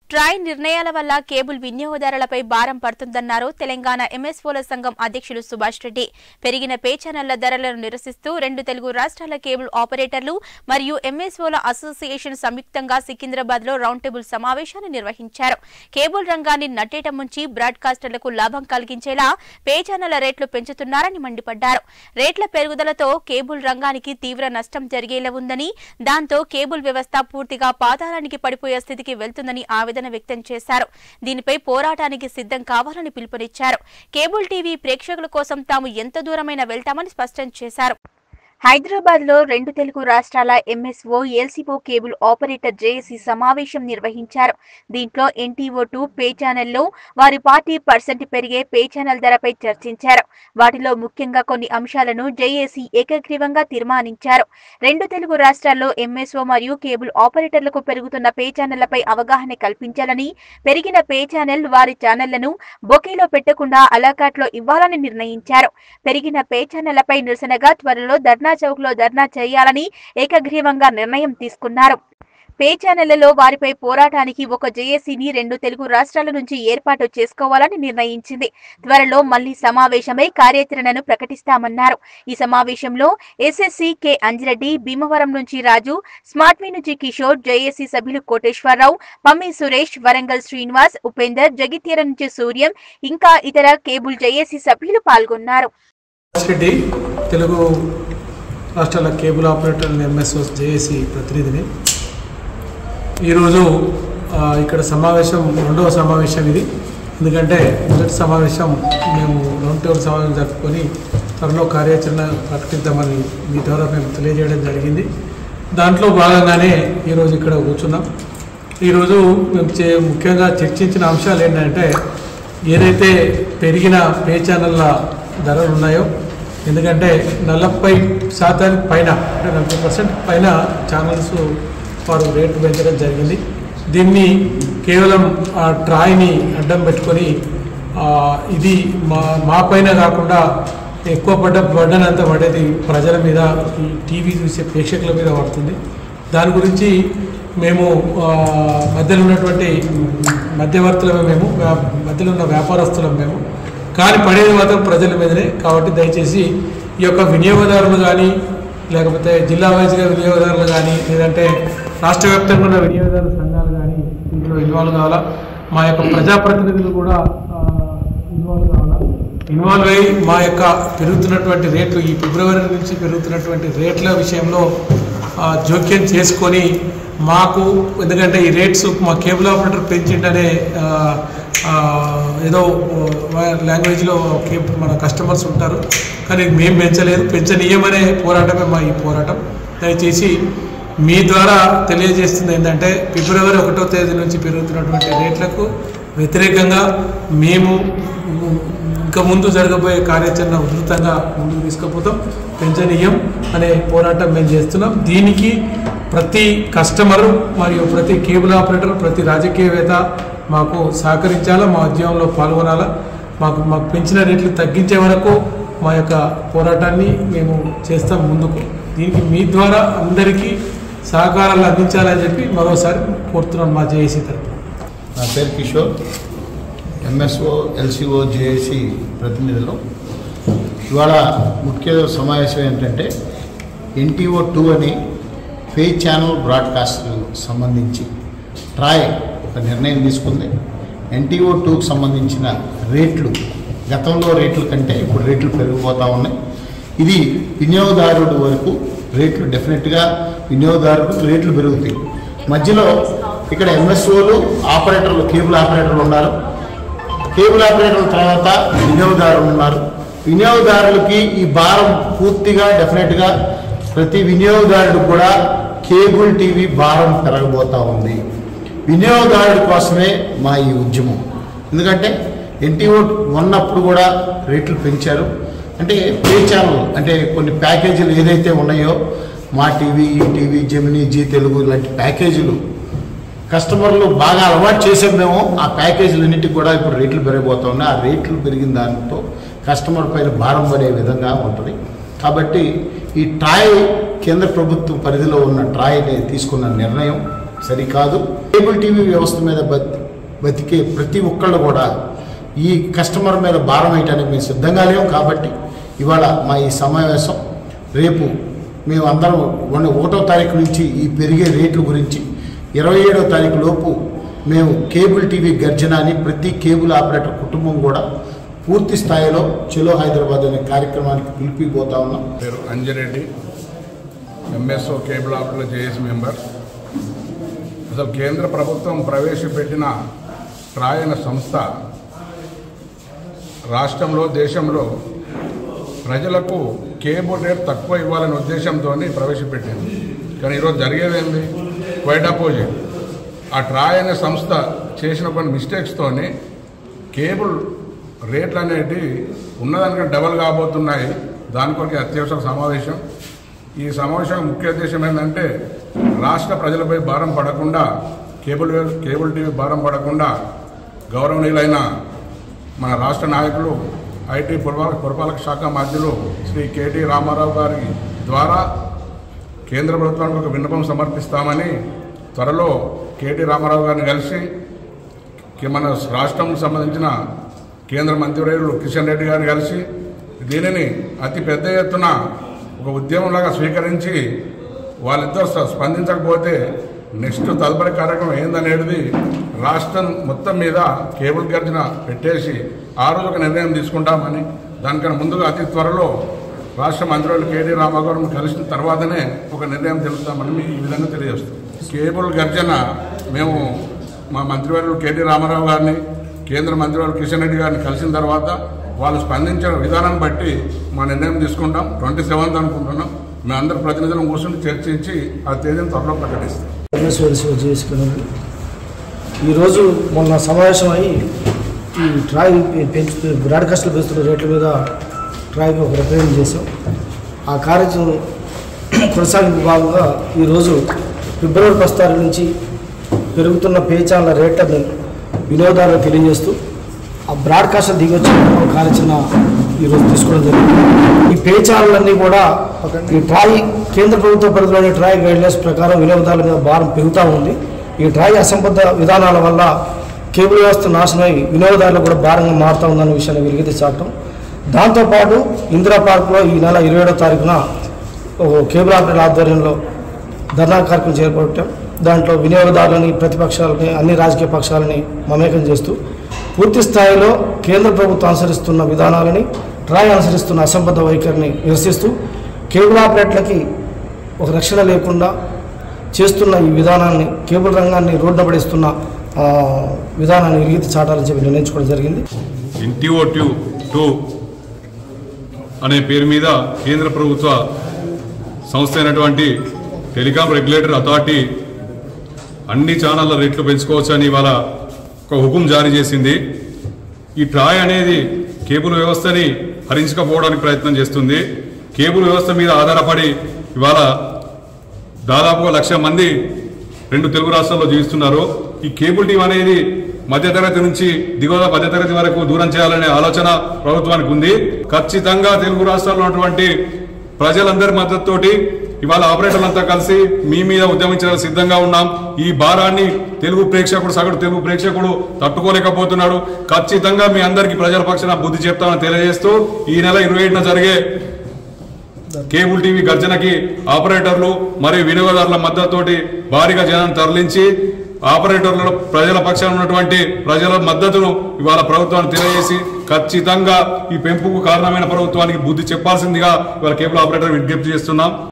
Troy నిర్ణయాల వల్ల cable వినియోగదారులపై భారం పడుతుందన్నారు తెలంగాణ ఎంఎస్ఓల సంఘం అధ్యక్షులు సుభాష్ రెడ్డి పెరిగిన పే ఛానళ్ల ధరలను నిరసిస్తూ రెండు తెలుగు రాష్ట్రాల కేబుల్ ఆపరేటర్లు మరియు ఎంఎస్ఓల అసోసియేషన్ సంయుక్తంగా సికింద్రాబాద్ లో రౌండ్ టేబుల్ సమావేశాన్ని నిర్వహించారు కేబుల్ రంగాన్ని నట్టేట ముంచి బ్రాడ్కాస్టర్లకు లాభం కలిగించేలా పే ఛానళ్ల రేట్లు పెంచుతున్నారని మండిపడ్డారు రేట్ల పెరుగుదలతో కేబుల్ రంగానికి తీవ్ర నష్టం జరిగేలా ఉందని దాంతో కేబుల్ వ్యవస్థ పూర్తిగా పాతాళానికి పడిపోయే స్థితికి వెళ్తుందని ఆవేదన వ్యక్తం చేశారు దీనిపై పోరాటానికి సిద్ధం కావాలని పిలుపునిచ్చారు కేబుల్ టీవీ ప్రేక్షకుల కోసం తాము ఎంత దూరమైనా వెళ్తామని స్పష్టం చేశారు హైదరాబాద్ లో రెండు తెలుగు రాష్ట్రాల MSO LCO cable operator JAC సమావేశం నిర్వహించారు దీంట్లో ఎన్టీఓ టూ పే ఛానల్లో వారి పార్టీ పర్సెంట్ పెరిగే పే ఛానల్ ధరపై చర్చించారు వాటిలో ముఖ్యంగా కొన్ని అంశాలను జేఏసీ ఏకగ్రీవంగా తీర్మానించారు రెండు తెలుగు రాష్ట్రాల్లో ఎంఎస్ఓ మరియు కేబుల్ ఆపరేటర్లకు పెరుగుతున్న పే ఛానళ్లపై అవగాహన కల్పించాలని పెరిగిన పే ఛానల్ వారి ఛానళ్లను బొకేలో పెట్టకుండా అలాకాట్లో ఇవ్వాలని నిర్ణయించారు పెరిగిన పే ఛానళ్లపై నిరసనగా త్వరలో ధర్నా చౌక్ లో ధర్నా చేయాలని ఏకగ్రీవంగా నిర్ణయం తీసుకున్నారు పే ఛానళ్లలో వారిపై పోరాటానికి ఒక జేఏసీని రెండు తెలుగు రాష్ట్రాల నుంచి ఏర్పాటు చేసుకోవాలని నిర్ణయించింది త్వరలో మళ్లీ సమావేశమై కార్యాచరణను ప్రకటిస్తామన్నారు ఈ సమావేశంలో ఎస్ఎస్సీ కె అంజిరెడ్డి భీమవరం నుంచి రాజు స్మార్ట్ వి నుంచి కిషోర్ జేఏసీ సభ్యులు కోటేశ్వరరావు పమ్మి సురేష్ వరంగల్ శ్రీనివాస్ ఉపేందర్ జగిత్యాల నుంచి సూర్యం ఇంకా ఇతర కేబుల్ జేఏసీ సభ్యులు పాల్గొన్నారు సుభాష్ రెడ్డి తెలుగు రాష్ట్రాల కేబుల్ ఆపరేటర్ ఎంఎస్ఓ జేఏసీ ప్రతినిధిని ఈరోజు ఆ, ఇక్కడ సమావేశం రెండవ సమావేశం ఇది ఎందుకంటే మొదటి సమావేశం మేము రౌండ్ టేబుల్ సమావేశం జరుపుకొని త్వరలో కార్యాచరణ ప్రకటిద్దామని మీ ద్వారా మేము తెలియజేయడం జరిగింది దాంట్లో భాగంగానే ఈరోజు ఇక్కడ కూర్చున్నాం ఈరోజు మేము చే ముఖ్యంగా చర్చించిన అంశాలు ఏంటంటే ఏదైతే పెరిగిన పే ఛానళ్ళ ధరలు ఉన్నాయో ఎందుకంటే నలభై శాతానికి పైన అంటే నలభై పర్సెంట్ పైన ఛానల్స్ వారు రేటు పెంచడం జరిగింది దీన్ని కేవలం ఆ ట్రాయ్ని అడ్డం పెట్టుకొని ఆ, ఇది మా మా పైన కాకుండా ఎక్కువ పడ్డ బడ్డన్ అంతా పడేది ప్రజల మీద ఈ టీవీ చూసే ప్రేక్షకుల మీద పడుతుంది దాని గురించి మేము ఆ, మధ్యలో ఉన్నటువంటి మధ్యవర్తులమే మేము వ్యా- మధ్యలో ఉన్న వ్యాపారస్తులం మేము కానీ పడేది మాత్రం ప్రజల మీదనే కాబట్టి దయచేసి ఈ యొక్క వినియోగదారులు కానీ లేకపోతే జిల్లా వైజ్గా వినియోగదారులు కానీ లేదంటే రాష్ట్ర వ్యాప్తంగా ఉన్న వినియోగదారుల సంఘాలు కానీ ఇందులో ఇన్వాల్వ్ కావాలా మా యొక్క ప్రజాప్రతినిధులు కూడా ఆ, ఇన్వాల్వ్ కావాలా ఇన్వాల్వ్ అయ్యి మా యొక్క పెరుగుతున్నటువంటి రేట్లు ఈ ఫిబ్రవరి నుంచి పెరుగుతున్నటువంటి రేట్ల విషయంలో ఆ, జోక్యం చేసుకొని మాకు ఎందుకంటే ఈ రేట్స్ మా కేబుల్ ఆపరేటర్ పెంచిండనే ఆ, ఆ, ఏదో లాంగ్వేజ్లో కేబుల్ మన కస్టమర్స్ ఉంటారు కానీ మేము పెంచలేదు పెంచనీయమనే పోరాటమే మా ఈ పోరాటం దయచేసి మీ ద్వారా తెలియజేస్తుంది ఏంటంటే ఫిబ్రవరి ఒకటో తేదీ నుంచి పెరుగుతున్నటువంటి రేట్లకు వ్యతిరేకంగా మేము ఇంకా ముందు జరగబోయే కార్యాచరణ ఉధృతంగా ముందుకు తీసుకుపోతాం పెంచనీయం అనే పోరాటం మేము చేస్తున్నాం దీనికి ప్రతి కస్టమరు మరియు ప్రతి కేబుల్ ఆపరేటర్ ప్రతి రాజకీయవేత్త మాకు సహకరించాలా మా ఉద్యమంలో పాల్గొనాలా మాకు మాకు పెంచిన రేట్లు తగ్గించే వరకు మా యొక్క పోరాటాన్ని మేము చేస్తాం ముందుకు దీనికి మీ ద్వారా అందరికీ సహకారాలు అందించాలని చెప్పి మరోసారి కోరుతున్నాం మా జేఏసీ తరఫున నా పేరు కిషోర్ ఎంఎస్ఓ ఎల్సిఓ జేఏసి ప్రతినిధులు ఇవాళ ముఖ్య సమావేశం ఏంటంటే ఎన్టీఓ టూ అని పే ఛానల్ బ్రాడ్కాస్ట్ సంబంధించి ట్రాయ్ ఒక నిర్ణయం తీసుకుంది ఎన్టీఓ టూకి సంబంధించిన రేట్లు గతంలో రేట్ల కంటే ఇప్పుడు రేట్లు పెరిగిపోతూ ఉన్నాయి ఇది వినియోగదారుడు వరకు రేట్లు డెఫినెట్గా వినియోగదారుడు రేట్లు పెరుగుతాయి మధ్యలో ఇక్కడ ఎంఎస్ఓలు ఆపరేటర్లు కేబుల్ ఆపరేటర్లు ఉన్నారు కేబుల్ ఆపరేటర్ల తర్వాత వినియోగదారులు ఉన్నారు వినియోగదారులకి ఈ భారం పూర్తిగా డెఫినెట్గా ప్రతి వినియోగదారుడు కూడా కేబుల్ టీవీ భారం పెరగబోతా ఉంది వినియోగదారుడి కోసమే మా ఈ ఉద్యమం ఎందుకంటే ఎన్టీఓ ఉన్నప్పుడు కూడా రేట్లు పెంచారు అంటే పే ఛానల్ అంటే కొన్ని ప్యాకేజీలు ఏదైతే ఉన్నాయో మా టీవీ ఈ టీవీ జమినీ జీ తెలుగు ఇలాంటి ప్యాకేజీలు కస్టమర్లు బాగా అలవాటు చేసాం మేము ఆ ప్యాకేజీలన్నింటికి కూడా ఇప్పుడు రేట్లు పెరిగిపోతా ఉన్నాయి ఆ రేట్లు పెరిగిన దాంతో కస్టమర్ పైన భారం పడే విధంగా ఉంటుంది కాబట్టి ఈ ట్రాయ్ కేంద్ర ప్రభుత్వం పరిధిలో ఉన్న ట్రాయ్ని తీసుకున్న నిర్ణయం సరికాదు కేబుల్ టీవీ వ్యవస్థ మీద బతి బతికే ప్రతి ఒక్కళ్ళు కూడా ఈ కస్టమర్ మీద భారం వేయడానికి మేము సిద్ధంగా లేము కాబట్టి ఇవాళ మా ఈ సమావేశం రేపు మేము అందరం వన్ ఒకటో తారీఖు నుంచి ఈ పెరిగే రేట్ల గురించి ఇరవై ఏడో తారీఖు లోపు మేము కేబుల్ టీవీ గర్జన అని ప్రతి కేబుల్ ఆపరేటర్ కుటుంబం కూడా పూర్తి స్థాయిలో చెలో హైదరాబాద్ అనే కార్యక్రమానికి పిలిపిపోతా ఉన్నాం పేరు Anjireddy MSO cable operator JS member అసలు కేంద్ర ప్రభుత్వం ప్రవేశపెట్టిన ట్రాయ్ అనే సంస్థ రాష్ట్రంలో దేశంలో ప్రజలకు కేబుల్ రేట్ తక్కువ ఇవ్వాలనే ఉద్దేశంతో ప్రవేశపెట్టింది కానీ ఈరోజు జరిగేది ఏంది క్వైట్ అపోజిట్ ఆ ట్రాయ్ అనే సంస్థ చేసిన కొన్ని మిస్టేక్స్తోని కేబుల్ రేట్లు అనేటి ఉన్నదానికంటే డబల్ కాబోతున్నాయి దాని కొరకు అత్యవసర సమావేశం ఈ సమావేశం ముఖ్య ఉద్దేశం ఏంటంటే రాష్ట్ర ప్రజలపై భారం పడకుండా కేబుల్ కేబుల్ టీవీ భారం పడకుండా గౌరవనీయులైన మన రాష్ట్ర నాయకులు ఐటీ పురపాలక పురపాలక శాఖ మంత్రులు శ్రీ కేటీ రామారావు గారి ద్వారా కేంద్ర ప్రభుత్వానికి ఒక విన్నపం సమర్పిస్తామని త్వరలో కేటీ రామారావు గారిని కలిసి కి- మన రాష్ట్రంకు సంబంధించిన కేంద్ర మంత్రివర్యులు కిషన్ రెడ్డి గారిని కలిసి దీనిని అతి పెద్ద ఎత్తున ఒక ఉద్యమంలాగా స్వీకరించి వాళ్ళిద్దరు స్ప- స్పందించకపోతే నెక్స్ట్ తదుపరి కార్యక్రమం ఏందనేది రాష్ట్రం మొత్తం మీద కేబుల్ గర్జన పెట్టేసి ఆ రోజు ఒక నిర్ణయం తీసుకుంటామని దానికన్నా ముందుగా అతి త్వరలో రాష్ట్ర మంత్రులు కేటీ రామారావు గారిని కలిసిన తర్వాతనే ఒక నిర్ణయం తెలుస్తామని మీ ఈ విధంగా తెలియజేస్తాం కేబుల్ గర్జన మేము మా మంత్రివర్యులు కేటీ రామారావు గారిని కేంద్ర మంత్రివర్యులు కిషన్ రెడ్డి గారిని కలిసిన తర్వాత వాళ్ళు స్పందించిన విధానాన్ని బట్టి మా నిర్ణయం తీసుకుంటాం ట్వంటీ సెవెంత్ అనుకుంటున్నాం మేము అందరు ప్రతినిధులను కూర్చొని చర్చించి ఆ తేదీని త్వరలో ప్రకటిస్తాం ఎంఎస్ఓడిసి చేసుకున్నది ఈరోజు మొన్న సమావేశం అయ్యి ఈ ట్రాయ్ పెంచు బ్రాడ్కాస్ట్లు పెంచుతున్న రేట్ల మీద ట్రాయ్కి ఒక రిప్రజెంట్ చేసాం ఆ కార్యక్రమం కొనసాగింపు భాగంగా ఈరోజు ఫిబ్రవరి ఫస్ట్ తారీఖు నుంచి పెరుగుతున్న పేచాల రేట్లను వినియోగదారులకు తెలియజేస్తూ ఆ బ్రాడ్కాస్ట్ దిగొచ్చి ఒక కార్యాచరణ ఈరోజు తీసుకోవడం జరిగింది ఈ పేచాలన్నీ కూడా ఈ ట్రాయ్ కేంద్ర ప్రభుత్వ పరిధిలోని ట్రాయ్ గైడ్లైన్స్ ప్రకారం వినియోగదారుల మీద భారం పెరుగుతూ ఉంది ఈ ట్రాయ్ అసంబద్ధ విధానాల వల్ల కేబుల్ వ్యవస్థ నాశనమై వినియోగదారులకు కూడా భారంగా మారుతూ ఉందన్న విషయాన్ని వెలిగితే చాటం దాంతోపాటు ఇందిరా పార్క్లో ఈ నెల ఇరవై ఏడో తారీఖున ఓ కేబుల్ ఆపరేటర్ ఆధ్వర్యంలో ధర్నా కార్యక్రమం చేపట్టాం దాంట్లో వినియోగదారులని ప్రతిపక్షాలని అన్ని రాజకీయ పక్షాలని మమేకం చేస్తూ పూర్తి స్థాయిలో కేంద్ర ప్రభుత్వం అనుసరిస్తున్న విధానాలని ట్రాయ్ అనుసరిస్తున్న అసంబద్ధ వైఖరిని నిరసిస్తూ కేబుల్ ఆపరేటర్లకి ఒక రక్షణ లేకుండా చేస్తున్న ఈ విధానాన్ని కేబుల్ రంగాన్ని రోడ్డున పడిస్తున్న ఆ, విధానాన్ని విరిగితి చాటాలని చెప్పి నిర్ణయించుకోవడం జరిగింది ఎన్టీఓ ట్యూ టూ అనే పేరు మీద కేంద్ర ప్రభుత్వ సంస్థ అయినటువంటి టెలికాం రెగ్యులేటర్ అథారిటీ అన్ని ఛానళ్ళ రేట్లు పెంచుకోవచ్చని ఇవాళ ఒక హుకుం జారీ చేసింది ఈ ట్రాయ్ అనేది కేబుల్ వ్యవస్థని హరించకపోవడానికి ప్రయత్నం చేస్తుంది కేబుల్ వ్యవస్థ మీద ఆధారపడి ఇవాళ దాదాపుగా లక్ష మంది రెండు తెలుగు రాష్ట్రాల్లో జీవిస్తున్నారు ఈ కేబుల్ టీవీ అనేది మధ్యతరగతి నుంచి దిగువ మధ్యతరగతి వరకు దూరం చేయాలనే ఆలోచన ప్రభుత్వానికి ఉంది ఖచ్చితంగా తెలుగు రాష్ట్రాల్లో ఉన్నటువంటి ప్రజలందరి మద్దతుతోటి ఇవాళ ఆపరేటర్లంతా కలిసి మీ మీద ఉద్యమించడానికి సిద్ధంగా ఉన్నాం ఈ భారాన్ని తెలుగు ప్రేక్షకుడు సగటు తెలుగు ప్రేక్షకుడు తట్టుకోలేకపోతున్నాడు ఖచ్చితంగా మీ అందరికీ ప్రజల పక్షాన బుద్ధి చెప్తామని తెలియజేస్తూ ఈ నెల ఇరవై ఏడున జరిగే కేబుల్ టీవీ గర్జనకి ఆపరేటర్లు మరియు వినియోగదారుల మద్దతుతోటి భారీగా జనాన్ని తరలించి ఆపరేటర్లలో ప్రజల పక్షాన ఉన్నటువంటి ప్రజల మద్దతును ఇవాళ ప్రభుత్వానికి తెలియజేసి ఖచ్చితంగా ఈ పెంపుకు కారణమైన ప్రభుత్వానికి బుద్ధి చెప్పాల్సిందిగా ఇవాళ కేబుల్ ఆపరేటర్ విజ్ఞప్తి చేస్తున్నాం